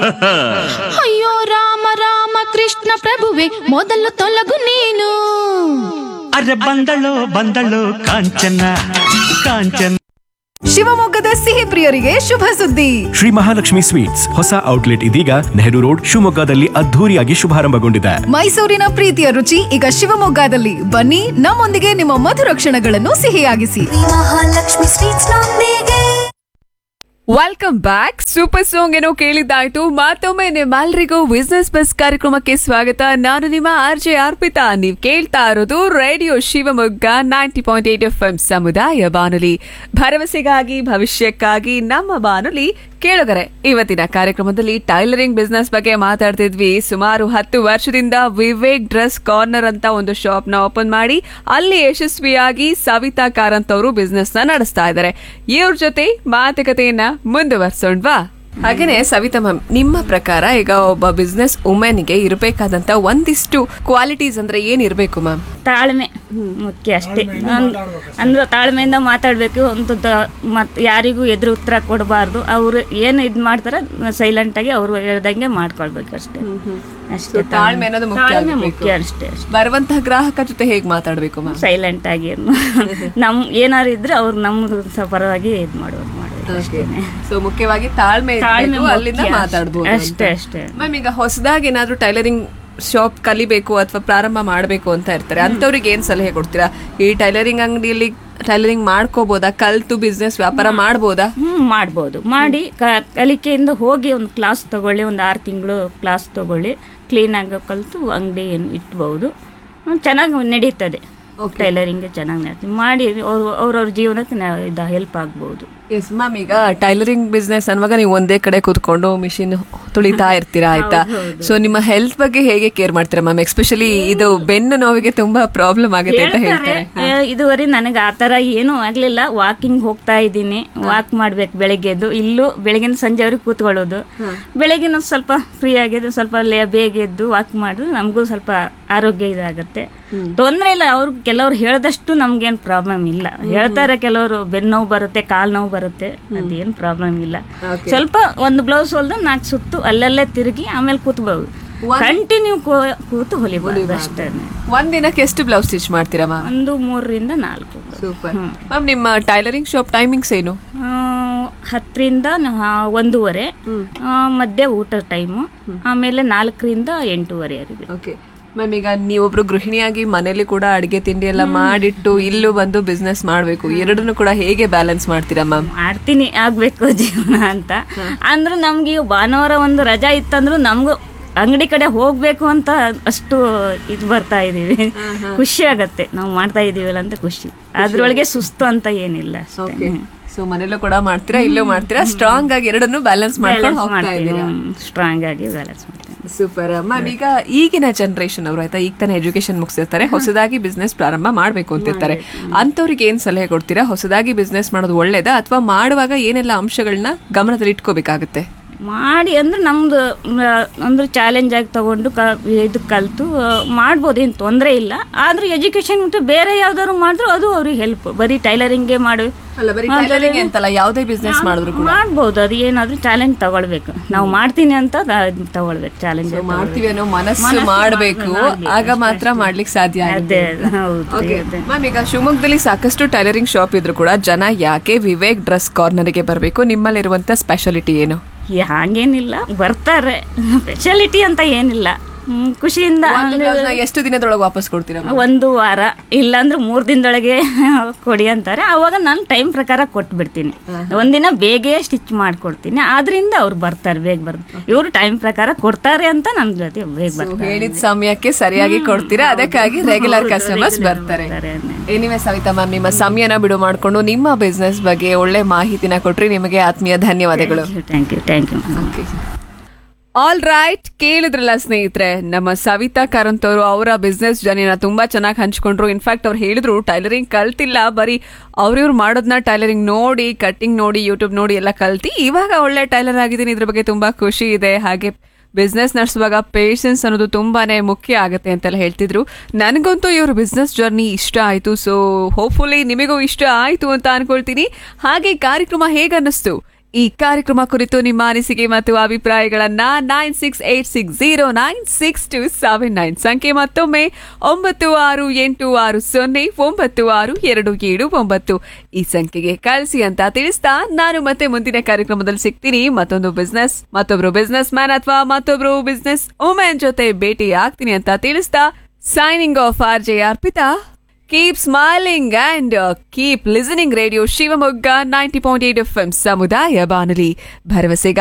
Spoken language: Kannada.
ಅಯ್ಯೋ ರಾಮ ರಾಮ ಕೃಷ್ಣ ಪ್ರಭುವೆ ಮೊದಲು ತೊಲಗು ನೀನು ಅರೆ ಬಂದಳು ಬಂದಳು ಕಾಂಚನ ಕಾಂಚನ ಶಿವಮೊಗ್ಗದ ಸಿಹಿ ಪ್ರಿಯರಿಗೆ ಶುಭ ಸುದ್ದಿ ಶ್ರೀ ಮಹಾಲಕ್ಷ್ಮಿ ಸ್ವೀಟ್ಸ್ ಹೊಸ ಔಟ್ಲೆಟ್ ಇದೀಗ ನೆಹರು ರೋಡ್ ಶಿವಮೊಗ್ಗದಲ್ಲಿ ಅದ್ಧೂರಿಯಾಗಿ ಶುಭಾರಂಭಗೊಂಡಿದೆ ಮೈಸೂರಿನ ಪ್ರೀತಿಯ ರುಚಿ ಈಗ ಶಿವಮೊಗ್ಗದಲ್ಲಿ ಬನ್ನಿ ನಮ್ಮೊಂದಿಗೆ ನಿಮ್ಮ ಮಧುರ ಕ್ಷಣಗಳನ್ನು ಸಿಹಿಯಾಗಿಸಿ ಮಹಾಲಕ್ಷ್ಮಿ ಸ್ವೀಟ್ಸ್ ನೊಂದಿಗೆ ವೆಲ್ಕಮ್ ಬ್ಯಾಕ್ ಸೂಪರ್ ಸಾಂಗ್ ಏನೋ ಕೇಳಿದ್ದಾಯ್ತು ಮತ್ತೊಮ್ಮೆ ನಿಮ್ಮೆಲ್ರಿಗೂ ಬಿಸ್ನೆಸ್ ಬಸ್ ಕಾರ್ಯಕ್ರಮಕ್ಕೆ ಸ್ವಾಗತ ನಾನು ನಿಮ್ಮ ಆರ್ ಜೆ ಅರ್ಪಿತಾ ನೀವು ಕೇಳ್ತಾ ಇರೋದು radio Shivamogga ninety point eight F M ಸಮುದಾಯ ಬಾನುಲಿ ಭರವಸೆಗಾಗಿ ಭವಿಷ್ಯಕ್ಕಾಗಿ ನಮ್ಮ ಬಾನುಲಿ ಕೇಳುಗರೆ ಇವತ್ತಿನ ಕಾರ್ಯಕ್ರಮದಲ್ಲಿ ಟೈಲರಿಂಗ್ ಬಿಸ್ನೆಸ್ ಬಗ್ಗೆ ಮಾತಾಡ್ತಿದ್ವಿ ಸುಮಾರು ಹತ್ತು ವರ್ಷದಿಂದ ವಿವೇಕ್ ಡ್ರೆಸ್ ಕಾರ್ನರ್ ಅಂತ ಒಂದು ಶಾಪ್ ನ ಓಪನ್ ಮಾಡಿ ಅಲ್ಲಿ ಯಶಸ್ವಿಯಾಗಿ ಸವಿತಾ ಕಾರಂತ್ ಅವರು ಬಿಸ್ನೆಸ್ ನ ನಡೆಸ್ತಾ ಇದ್ದಾರೆ ಇವ್ರ ಜೊತೆ ಮಾತುಕತೆಯನ್ನ ಮುಂದುವರ್ಸೋಣ್ವಾ ಹಾಗೇನೆ ಸವಿತಾ ಮ್ಯಾಮ್ ನಿಮ್ಮ ಪ್ರಕಾರ ಈಗ ಒಬ್ಬ ಬಿಸ್ನೆಸ್ ವುಮೆನ್ಗೆ ಇರಬೇಕಾದಂತ ಒಂದಿಷ್ಟು ಕ್ವಾಲಿಟೀಸ್ ಅಂದ್ರೆ ಏನಿರ್ಬೇಕು ಮ್ಯಾಮ್ ತಾಳ್ಮೆ ಮುಖ್ಯ ಅಷ್ಟೇ ಒಂದ್- ಅಂದ್ರೆ ತಾಳ್ಮೆಯಿಂದ ಮಾತಾಡಬೇಕು ಒಂದು ಮತ್ತು ಯಾರಿಗೂ ಎದುರು ಉತ್ತರ ಕೊಡಬಾರ್ದು ಅವರು ಏನು ಇದು ಮಾಡ್ತಾರೆ ಸೈಲೆಂಟಾಗಿ ಅವರು ಹೇಳ್ದಂಗೆ ಮಾಡ್ಕೊಳ್ಬೇಕು ಅಷ್ಟೇ ಅಷ್ಟೇ ತಾಳ್ಮೆ ಅನ್ನೋದು ಮುಖ್ಯ ತಾಳ್ಮೆ ಆಗ್ಬೇಕು. ಮುಖ್ಯ ಅಷ್ಟೇ ಅಷ್ಟೇ ಬರುವಂತಹ ಗ್ರಾಹಕ ಜೊತೆ ಹೇಗ್ ಮಾತಾಡ್ಬೇಕು ಮ್ಯಾಮ್ ಸೈಲೆಂಟ್ ಆಗಿ ನಮ್ ಏನಾರು ಇದ್ರೆ ಅವ್ರು ನಮ್ದು ಸ- ಪರವಾಗಿ ಇದು ಮಾಡೋದು ಮಾಡಬೇಕು ಅಷ್ಟೇ ಸೊ ಮುಖ್ಯವಾಗಿ ತಾಳ್ಮೆ ತಾಳ್ಮೆ ಇರ್ಬೇಕು, ಅಲ್ಲಿಂದ ಮುಖ್ಯ. ಮಾತಾಡ್ಬೋದು ಅಷ್ಟೇ, ಅಂತ. ಅಷ್ಟೇ. ಮ್ಯಾಮ್ ಈಗ ಹೊಸದಾಗಿ ಏನಾದ್ರೂ ಟೈಲರಿಂಗ್ ಶಾಪ್ ಕಲಿಬೇಕು ಅಥವಾ ಪ್ರಾರಂಭ ಮಾಡಬೇಕು ಅಂತ ಇರ್ತಾರೆ ಅಂತವ್ರಿಗೆ ಏನ್ ಸಲಹೆ ಕೊಡ್ತೀರಾ ಈ ಟೈಲರಿಂಗ್ ಅಂಗಡಿಯಲ್ಲಿ ಟೈಲರಿಂಗ್ ಮಾಡ್ಕೋಬೋದಾ ಕಲ್ತು ಬಿಸ್ನೆಸ್ ವ್ಯಾಪಾರ ಮಾಡ್ಬೋದಾ ಹ್ಞೂ ಮಾಡ್ಬೋದು ಮಾಡಿ ಕ ಕಲಿಕೆಯಿಂದ ಹೋಗಿ ಒಂದು ಕ್ಲಾಸ್ ತಗೊಳ್ಳಿ ಒಂದು ಆರು ತಿಂಗಳು ಕ್ಲಾಸ್ ತಗೊಳ್ಳಿ ಕ್ಲೀನಾಗಿ ಕಲಿತು ಅಂಗಡಿ ಏನು ಇಟ್ಬೋದು ಚೆನ್ನಾಗಿ ನಡೀತದೆ ಟೈಲರಿಂಗ್ ಚೆನ್ನಾಗಿ ನಡೀತದೆ ಮಾಡಿ ಅವ್ರು ಅವ್ರವ್ರ ಜೀವನಕ್ಕೆ ನಾ- ಇದು ಹೆಲ್ಪ್ ಆಗ್ಬೋದು ಎಸ್ ಮ್ಯಾಮ್ ಈಗ ಟೈಲರಿಂಗ್ ಬಿಸ್ನೆಸ್ ಅನ್ನುವಾಗ ನೀವು ಒಂದೇ ಕಡೆ ಕೂತ್ಕೊಂಡು ಮಿಷಿನ್ ತುಳಿತಾ ಇರ್ತೀರಾ ಆಯ್ತಾ ಸೊ ನಿಮ್ಮ ಹೆಲ್ತ್ ಬಗ್ಗೆ ಹೇಗೆ ಕೇರ್ ಮಾಡ್ತೀರಾ ಮ್ಯಾಮ್ ಎಸ್ಪೆಷಲಿ ಇದು ಬೆನ್ನು ನೋವಿಗೆ ತುಂಬಾ ಪ್ರಾಬ್ಲಮ್ ಆಗುತ್ತೆ ಅಂತ ಹೇಳ್ತಾರೆ ಏ, ಇದುವರೆ ನನಗೆ ಆ ಥರ ಏನೂ ಆಗಲಿಲ್ಲ ವಾಕಿಂಗ್ ಹೋಗ್ತಾ ಇದ್ದೀನಿ ವಾಕ್ ಮಾಡ್ಬೇಕು ಬೆಳಗ್ಗೆದ್ದು ಇಲ್ಲೂ ಬೆಳಗಿನ ಸಂಜೆವರೆಗೆ ಕೂತ್ಕೊಳ್ಳೋದು ಬೆಳಗಿನ ಸ್ವಲ್ಪ ಫ್ರೀ ಆಗಿದ್ದು ಸ್ವಲ್ಪ ಲೇ ಬೇಗ ಎದ್ದು ವಾಕ್ ಮಾಡಿದ್ರೆ ನಮಗೂ ಸ್ವಲ್ಪ ಆರೋಗ್ಯ ಇದಾಗುತ್ತೆ ತೊಂದರೆ ಇಲ್ಲ ಅವ್ರು ಕೆಲವ್ರು ಹೇಳ್ದಷ್ಟು ನಮ್ಗೇನು ಪ್ರಾಬ್ಲಮ್ ಇಲ್ಲ ಹೇಳ್ತಾರೆ ಕೆಲವರು ಬೆನ್ನು ನೋವು ಬರುತ್ತೆ ಕಾಲು ನೋವು ಬರುತ್ತೆ ಅದೇನು ಪ್ರಾಬ್ಲಮ್ ಇಲ್ಲ ಸ್ವಲ್ಪ ಒಂದು ಬ್ಲೌಸ್ ಹೊಲ್ದು ನಾಲ್ಕು ಸುತ್ತು ಅಲ್ಲಲ್ಲೇ ತಿರುಗಿ ಆಮೇಲೆ ಕೂತ್ಬೋದು ಕಂಟಿನ್ಯೂ ಕೂತು ಹೊಲಿಬೋದು ಅಷ್ಟೇ ಒಂದ್ ದಿನಕ್ಕೆ ಎಷ್ಟು ಬ್ಲೌಸ್ ಸ್ಟಿಚ್ ಮಾಡ್ತೀರಾ ಮ್ಯಾಮ್ ಒಂದು ಮೂರರಿಂದ ನಾಲ್ಕು ಸೂಪರ್ ಮ್ಯಾಮ್ ನಿಮ್ಮ ಟೈಲರಿಂಗ್ ಶಾಪ್ ಟೈಮಿಂಗ್ಸ್ ಏನು ಆ, ಹತ್ತರಿಂದ ನ- ಒಂದೂವರೆ ಆ, ಮಧ್ಯೆ ಊಟ ಟೈಮು ಆಮೇಲೆ ನಾಲ್ಕರಿಂದ ಎಂಟೂವರೆವರೆಗೆ ಓಕೆ ಮ್ಯಾಮ್ ಈಗ ನೀವೊಬ್ರು ಗೃಹಿಣಿಯಾಗಿ ಮನೇಲಿ ಕೂಡ ಅಡಿಗೆ ತಿಂಡಿ ಎಲ್ಲ ಮಾಡಿಟ್ಟು ಇಲ್ಲೂ ಬಂದು ಬಿಸ್ನೆಸ್ ಮಾಡಬೇಕು ಎರಡನ್ನೂ ಕೂಡ ಹೇಗೆ ಬ್ಯಾಲೆನ್ಸ್ ಮಾಡ್ತೀರಾ ಮ್ಯಾಮ್ ಮಾಡ್ತೀನಿ ಆಗ್ಬೇಕು ಜೀವನ ಅಂತ ಅಂದ್ರೆ ನಮ್ಗೆ ಈ ಭಾನುವಾರ ಒಂದು ರಜಾ ಇತ್ತಂದ್ರೂ ನಮಗೂ ಅಂಗಡಿ ಕಡೆ ಹೋಗ್ಬೇಕು ಅಂತ ಅಷ್ಟು ಇದು ಬರ್ತಾ ಇದೀವಿ ಖುಷಿ ಆಗತ್ತೆ ನಾವು ಮಾಡ್ತಾ ಇದೀವಲ್ಲ ಅಂತ ಖುಷಿ ಅದ್ರೊಳಗೆ ಸುಸ್ತು ಅಂತ ಏನಿಲ್ಲ ಅಷ್ಟೇ ಸೊ ಮನೇಲೂ ಕೂಡ ಮಾಡ್ತೀರಾ ಇಲ್ಲೂ ಮಾಡ್ತೀರಾ ಸ್ಟ್ರಾಂಗ್ ಆಗಿ ಎರಡನ್ನೂ ಬ್ಯಾಲೆನ್ಸ್ ಮಾಡ್ಕೊಂಡು ಹೋಗ್ತಾ ಇದ್ದೀರಾ ಸ್ಟ್ರಾಂಗ್ ಆಗಿ ಬ್ಯಾಲೆನ್ಸ್ ಮಾಡ್ತೀನಿ ಸೂಪರ್ ಮ್ಯಾಮ್ ಈಗ ಈಗಿನ ಜನರೇಷನ್ ಅವರು ಆಯ್ತಾ ಈಗ ತಾನೇ ಎಜುಕೇಶನ್ ಮುಗಿಸಿರ್ತಾರೆ ಹೊಸದಾಗಿ ಬಿಸ್ನೆಸ್ ಪ್ರಾರಂಭ ಮಾಡಬೇಕು ಅಂತಿರ್ತಾರೆ ಅಂಥವ್ರಿಗೆ ಏನ್ ಸಲಹೆ ಕೊಡ್ತೀರಾ ಹೊಸದಾಗಿ ಬಿಸ್ನೆಸ್ ಮಾಡೋದು ಒಳ್ಳೇದಾ ಅಥವಾ ಮಾಡುವಾಗ ಏನೆಲ್ಲ ಅಂಶಗಳನ್ನ ಗಮನದಲ್ಲಿ ಇಟ್ಕೋಬೇಕಾಗುತ್ತೆ ಮಾಡಿ ಅಂದ್ರೆ ನಮ್ದು ಮ, ಅಂದ್ರೆ ಚಾಲೆಂಜ್ ಆಗಿ ತಗೊಂಡು ಕ ಇದು ಕಲಿತು ಮಾಡ್ಬೋದು ಏನು ತೊಂದರೆ ಇಲ್ಲ ಆದ್ರೂ ಎಜುಕೇಶನ್ ಬಿಟ್ಟು ಬೇರೆ ಯಾವ್ದಾದ್ರು ಮಾಡಿದ್ರು ಅದು ಅವ್ರಿಗೆ ಹೆಲ್ಪ್ ಬರೀ ಟೈಲರಿಂಗ್ಗೆ ಮಾಡಿ ಅಲ್ಲ ಬರೀ ಟೈಲರಿಂಗ್ ಅಂತಲ್ಲ ಯಾವುದೇ ಬಿಸ್ನೆಸ್ ಮಾಡಿದ್ರು ಕೂಡ ಮಾಡ್ಬೋದು ಅದು ಏನಾದ್ರೂ ಚಾಲೆಂಜ್ ತಗೊಳ್ಬೇಕು ನಾವು ಮಾಡ್ತೀನಿ ಅಂತ ದ- ತಗೊಳ್ಬೇಕು ಚಾಲೆಂಜ್ ಮಾಡ್ತೀವಿ ಅನ್ನೋ ಮನಸ್ಸು ಮಾಡಬೇಕು ಆಗ ಮಾತ್ರ ಮಾಡ್ಲಿಕ್ಕೆ ಸಾಧ್ಯ ಆಗುತ್ತೆ ಅದೇ ಹೌದು ಓಕೆ ಅದೇ. ಮ್ಯಾಮ್ ಈಗ ಶಿವಮೊಗ್ಗದಲ್ಲಿ ಸಾಕಷ್ಟು ಟೈಲರಿಂಗ್ ಶಾಪ್ ಇದ್ರು ಕೂಡ ಜನ ಯಾಕೆ ವಿವೇಕ್ ಡ್ರೆಸ್ ಕಾರ್ನರ್ಗೆ ಬರಬೇಕು ನಿಮ್ಮಲ್ಲಿರುವಂತ ಸ್ಪೆಷಾಲಿಟಿ ಏನು ಈ ಹಾಗೇನಿಲ್ಲ ಬರ್ತಾರೆ ಸ್ಪೆಷಾಲಿಟಿ ಅಂತ ಏನಿಲ್ಲ ಹ್ಮ್, ಖುಷಿಯಿಂದ ಒಂದು blouse ನ ಎಷ್ಟು ದಿನದೊಳಗೆ ವಾಪಸ್ ಕೊಡ್ತೀರಾ ma'am? ಒಂದು ವಾರ ಇಲ್ಲಾಂದ್ರೆ ಮೂರು ದಿನದೊಳಗೆ ಕೊಡಿ ಅಂತಾರೆ ಅವಾಗ ನಾನು ಟೈಮ್ ಪ್ರಕಾರ ಕೊಟ್ಬಿಡ್ತೀನಿ ಒಂದಿನ ಬೇಗ ಸ್ಟಿಚ್ ಮಾಡ್ಕೊಡ್ತೀನಿ ಆದ್ರಿಂದ ಅವ್ರು ಬರ್ತಾರೆ ಬೇಗ ಬರ್ತಾರೆ ಇವರು ಟೈಮ್ ಪ್ರಕಾರ ಕೊಡ್ತಾರೆ ಅಂತ ನನ್ನ ಜೊತೆ ಬೇಗ ಬರ್ತಾರೆ ಹೇಳಿದ ಸಮಯಕ್ಕೆ ಸರಿಯಾಗಿ ಕೊಡ್ತೀರಾ ಅದಕ್ಕಾಗಿ ರೆಗ್ಯುಲರ್ ಕಸ್ಟಮರ್ಸ್ ಬರ್ತಾರೆ ಬರ್ತಾರೆ. ಏನಿವೆ ಸವಿತಾ ಮ್ಯಾಮ್ ನಿಮ್ಮ ಸಮಯನ ಬಿಡು ಮಾಡಿಕೊಂಡು ನಿಮ್ಮ ಬಿಸ್ನೆಸ್ ಬಗ್ಗೆ ಒಳ್ಳೆ ಮಾಹಿತಿನ ಕೊಟ್ರಿ ನಿಮಗೆ ಆತ್ಮೀಯ ಧನ್ಯವಾದಗಳು thank you thank you all right ಕೇಳಿದ್ರಲ್ಲ ಸ್ನೇಹಿತರೆ ನಮ್ಮ ಸವಿತಾ ಕಾರಂತ್ ಅವರು ಅವರ ಬಿಸ್ನೆಸ್ ಜರ್ನಿನ ತುಂಬಾ ಚೆನ್ನಾಗಿ ಹಂಚ್ಕೊಂಡ್ರು ಇನ್ಫ್ಯಾಕ್ಟ್ ಅವ್ರು ಹೇಳಿದ್ರು ಟೈಲರಿಂಗ್ ಕಲ್ತಿಲ್ಲ ಬರೀ ಅವ್ರಿವ್ರು ಮಾಡೋದನ್ನ ಟೈಲರಿಂಗ್ ನೋಡಿ ಕಟ್ಟಿಂಗ್ ನೋಡಿ ಯೂಟ್ಯೂಬ್ ನೋಡಿ ಎಲ್ಲ ಕಲ್ತಿ ಇವಾಗ ಒಳ್ಳೆ ಟೈಲರ್ ಆಗಿದ್ದೀನಿ ಇದ್ರ ಬಗ್ಗೆ ತುಂಬಾ ಖುಷಿ ಇದೆ ಹಾಗೆ ಬಿಸ್ನೆಸ್ ನಡೆಸುವಾಗ ಪೇಷನ್ಸ್ ಅನ್ನೋದು ತುಂಬಾನೇ ಮುಖ್ಯ ಆಗುತ್ತೆ ಅಂತೆಲ್ಲ ಹೇಳ್ತಿದ್ರು ನನಗಂತೂ ಇವ್ರ ಬಿಸ್ನೆಸ್ ಜರ್ನಿ ಇಷ್ಟ ಆಯ್ತು ಸೊ ಹೋಪ್ಫುಲಿ ನಿಮಗೂ ಇಷ್ಟ ಆಯ್ತು ಅಂತ ಅನ್ಕೊಳ್ತೀನಿ ಹಾಗೆ ಕಾರ್ಯಕ್ರಮ ಹೇಗನ್ನಿಸ್ತು ಈ ಕಾರ್ಯಕ್ರಮ ಕುರಿತು ನಿಮ್ಮ ಅನಿಸಿಕೆ ಮತ್ತು ಅಭಿಪ್ರಾಯಗಳನ್ನ nine six eight six zero nine six two seven nine ಸಂಖ್ಯೆ ಮತ್ತೊಮ್ಮೆ ಒಂಬತ್ತು ಆರು ಎಂಟು ಆರು ಸೊನ್ನೆ ಒಂಬತ್ತು ಆರು ಎರಡು ಏಳು ಒಂಬತ್ತು ಈ ಸಂಖ್ಯೆಗೆ ಕಳಿಸಿ ಅಂತ ತಿಳಿಸ್ತಾ ನಾನು ಮತ್ತೆ ಮುಂದಿನ ಕಾರ್ಯಕ್ರಮದಲ್ಲಿ ಸಿಗ್ತೀನಿ ಮತ್ತೊಂದು ಬಿಸ್ನೆಸ್ ಮತ್ತೊಬ್ರು ಬಿಸ್ನೆಸ್ ಮ್ಯಾನ್ ಅಥವಾ ಮತ್ತೊಬ್ರು ಬಿಸ್ನೆಸ್ ವುಮೆನ್ ಜೊತೆ ಭೇಟಿ ಆಗ್ತೀನಿ ಅಂತ ತಿಳಿಸ್ತಾ signing off R J Arpita keep smiling and keep listening radio Shivamogga ninety point eight F M ಸಮುದಾಯ ಬಾನುಲಿ ಭರವಸೆಗ